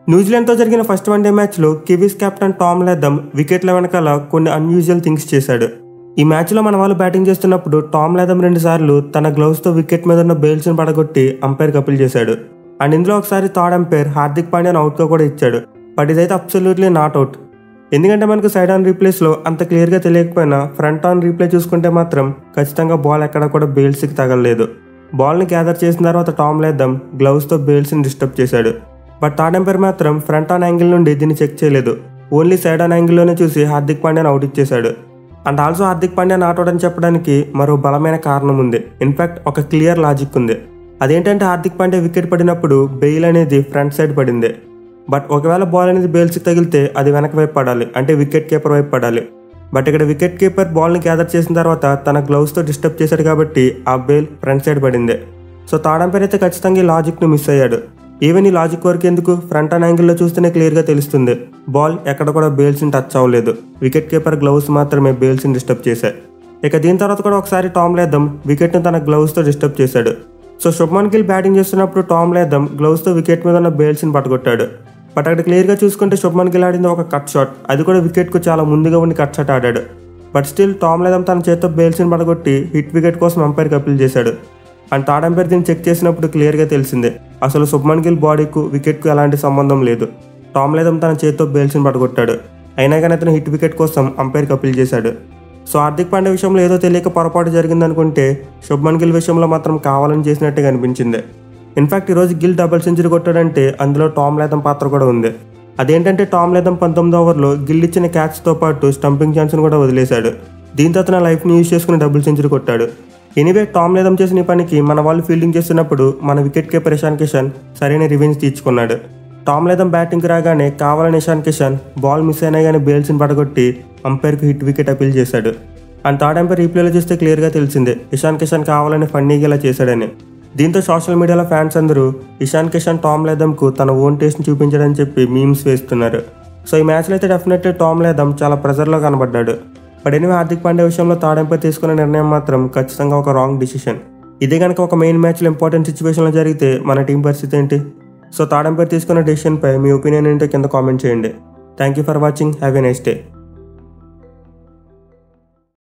న్యూజిలాండ్తో జరిగిన first one day మ్యాచ్లో కివీస్ కెప్టెన్ టామ్ లెద్దం వికెట్ల వెనకాల కొన్ని అన్యూజువల్ థింగ్స్ చేశాడు ఈ మ్యాచ్లో మన వాళ్ళు బ్యాటింగ్ చేస్తున్నప్పుడు టామ్ లెదం రెండు సార్లు తన గ్లౌస్తో వికెట్ మీద ఉన్న బెయిల్స్ని పడగొట్టి అంపైర్ కపిల్ చేశాడు అండ్ ఇందులో ఒకసారి థర్డ్ అంపైర్ హార్దిక్ పాండ్యాన్ అవుట్గా కూడా ఇచ్చాడు బట్ ఇదైతే అబ్సల్యూట్లీ నాట్ అవుట్ ఎందుకంటే మనకు సైడ్ ఆన్ రీప్లేస్లో అంత క్లియర్గా తెలియకపోయినా ఫ్రంట్ ఆన్ రీప్లే చూసుకుంటే మాత్రం ఖచ్చితంగా బాల్ ఎక్కడ కూడా బెయిల్స్కి తగలలేదు బాల్ని గ్యాదర్ చేసిన తర్వాత టామ్ లేద్దాం గ్లౌస్తో బెయిల్స్ని డిస్టర్బ్ చేశాడు బట్ థర్డ్ ఎంపైర్ మాత్రం ఫ్రంట్ ఆన్ యాంగిల్ నుండి దీన్ని చెక్ చేయలేదు ఓన్లీ సైడ్ ఆన్ యాంగిల్లోనే చూసి హార్దిక్ పాండ్యాన్ అవుట్ ఇచ్చేశాడు and also Hardik Pandya not out అని చెప్పడానికి మరో బలమైన కారణం ఉంది ఇన్ఫాక్ట్ ఒక క్లియర్ లాజిక్ ఉంది అదేంటంటే హార్దిక్ పాండ్యా వికెట్ పడినప్పుడు బెయిల్ అనేది ఫ్రంట్ సైడ్ పడింది బట్ ఒకవేళ బాల్ అనేది బెయిల్స్కి తగిలితే అది వెనక వైపు పడాలి అంటే వికెట్ కీపర్ వైపు పడాలి బట్ ఇక్కడ వికెట్ కీపర్ బాల్ని గ్యాదర్ చేసిన తర్వాత తన గ్లౌస్తో డిస్టర్బ్ చేశాడు కాబట్టి ఆ బెయిల్ ఫ్రంట్ సైడ్ పడింది సో థర్డ్ అంపైర్ అయితే ఖచ్చితంగా ఈ లాజిక్ని మిస్ అయ్యాడు ఈవెన్ ఈ లాజిక్ వరకు ఎందుకు ఫ్రంట్ అండ్ యాంగిల్లో చూస్తేనే క్లియర్గా తెలుస్తుంది బాల్ ఎక్కడ కూడా బేల్స్ని టచ్ అవ్వలేదు వికెట్ కీపర్ గ్లౌస్ మాత్రమే బేల్స్ని డిస్టర్బ్ చేశాయి ఇక దీని తర్వాత కూడా ఒకసారి టామ్ లేద్దం వికెట్ని తన గ్లౌస్తో డిస్టర్బ్ చేశాడు సో శుభ్మన్ గిల్ బ్యాటింగ్ చేస్తున్నప్పుడు టామ్ లేద్దం గ్లౌస్తో వికెట్ మీద ఉన్న బేల్స్ని పట్టుకొట్టాడు బట్ అక్కడ క్లియర్గా చూసుకుంటే శుభ్మన్ గిల్ ఆడింది ఒక కట్ షాట్ అది కూడా వికెట్కు చాలా ముందుగా ఉండి కట్ షాట్ ఆడాడు బట్ స్టిల్ టామ్ లేదం తన చేత్తో బేల్స్ని పడగొట్టి హిట్ వికెట్ కోసం అంపైర్కి అప్పీల్ చేశాడు అండ్ థర్డ్ అంపైర్ దీన్ని చెక్ చేసినప్పుడు క్లియర్గా తెలిసిందే అసలు శుభ్మన్ గిల్ బాడీకు వికెట్కు ఎలాంటి సంబంధం లేదు టామ్ లేదం తన చేత్తో బేల్స్ని పడగొట్టాడు అయినా కానీ అతను హిట్ వికెట్ కోసం అంపైర్కి అప్పీల్ చేశాడు సో హార్దిక్ పాండే విషయంలో ఏదో తెలియక పొరపాటు జరిగిందనుకుంటే శుభ్మన్ గిల్ విషయంలో మాత్రం కావాలని చేసినట్టుగా అనిపించింది ఇన్ఫాక్ట్ ఈరోజు గిల్ డబుల్ సెంచరీ కొట్టాడంటే అందులో టామ్ లేదం పాత్ర కూడా ఉంది అదేంటంటే టామ్ లేదం పంతొమ్మిది ఓవర్లో గిల్ ఇచ్చిన క్యాచ్తో పాటు స్టంపింగ్ ఛాన్స్ని కూడా వదిలేశాడు దీంతో అతను లైఫ్ని యూజ్ చేసుకుని డబుల్ సెంచరీ కొట్టాడు ఎనీవే టామ్ లేదం చేసిన ఈ పనికి మన వాళ్ళు ఫీల్డింగ్ చేస్తున్నప్పుడు మన వికెట్ కీపర్ ఇషాన్ కిషన్ సరైన రివెంజ్ తీర్చుకున్నాడు టామ్ లేదం బ్యాటింగ్కి రాగానే కావాలని ఇషాన్ కిషన్ బాల్ మిస్ అయినా కానీ బేల్స్ని పడగొట్టి అంపైర్కి హిట్ వికెట్ అపీల్ చేశాడు అండ్ థర్డ్ అంపైర్ రీప్లేలో చూస్తే క్లియర్గా తెలిసిందే ఇషాన్ కిషన్ కావాలని ఫన్నీగా ఇలా చేశాడని దీంతో సోషల్ మీడియాలో ఫ్యాన్స్ అందరూ ఇషాన్ కిషన్ టామ్ లేదంకు తన ఓన్ టేస్ట్ని చూపించడని చెప్పి మీమ్స్ వేస్తున్నారు సో ఈ మ్యాచ్లో అయితే డెఫినెట్లీ టామ్ లేదం చాలా ప్రెజర్లో కనబడ్డాడు బట్ ఎనివే హార్దిక్ పాండే విషయంలో థర్డ్ ఎంపైర్ తీసుకున్న నిర్ణయం మాత్రం ఖచ్చితంగా ఒక రాంగ్ డిసిషన్ ఇదే కనుక ఒక మెయిన్ మ్యాచ్లో ఇంపార్టెంట్ సిచ్యువేషన్లో జరిగితే మన టీం పరిస్థితి ఏంటి సో థర్డ్ ఎంపైర్ తీసుకున్న డెసిషన్పై మీ ఒపీనియన్ ఏంటో కింద కామెంట్ చేయండి thank you for watching have a nice day